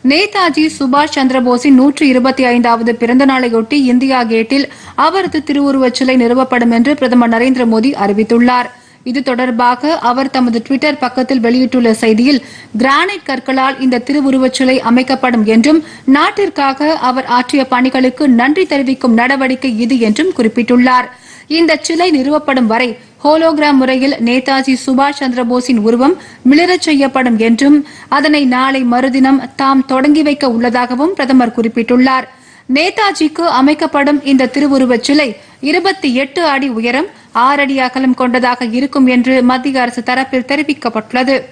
நேதாஜி சுபாஷ் சந்திரபோஸின் நூற்றி இருபத்தி ஐந்தாவது பிறந்த நாளையொட்டி இந்தியா கேட்டில் அவரது திருவுருவச் சிலை நிறுவப்படும் என்று பிரதமர் நரேந்திர மோடி அறிவித்துள்ளார் இது தொடர்பாக அவர் தமது டுவிட்டர் பக்கத்தில் வெளியிட்டுள்ள செய்தியில் கிரானைட் கற்களால் இந்த திருவுருவச் சிலை அமைக்கப்படும் என்றும் நாட்டிற்காக அவர் ஆற்றிய பணிகளுக்கு நன்றி தெரிவிக்கும் நடவடிக்கை இது என்றும் குறிப்பிட்டுள்ளார் இந்த சிலை நிறுவப்படும் வரை ஹோலோகிராம் முறையில் நேதாஜி சுபாஷ் சந்திரபோஸின் உருவம் மிளிரச் செய்யப்படும் என்றும் அதனை நாளை மறுதினம் தாம் தொடங்கி வைக்க உள்ளதாகவும் பிரதமர் குறிப்பிட்டுள்ளார் நேதாஜிக்கு அமைக்கப்படும் இந்த திருவுருவச் சிலை இருபத்தி எட்டு அடி உயரம் ஆறு அடி அகலம் கொண்டதாக இருக்கும் என்று மத்திய அரசு தரப்பில் தெரிவிக்கப்பட்டுள்ளது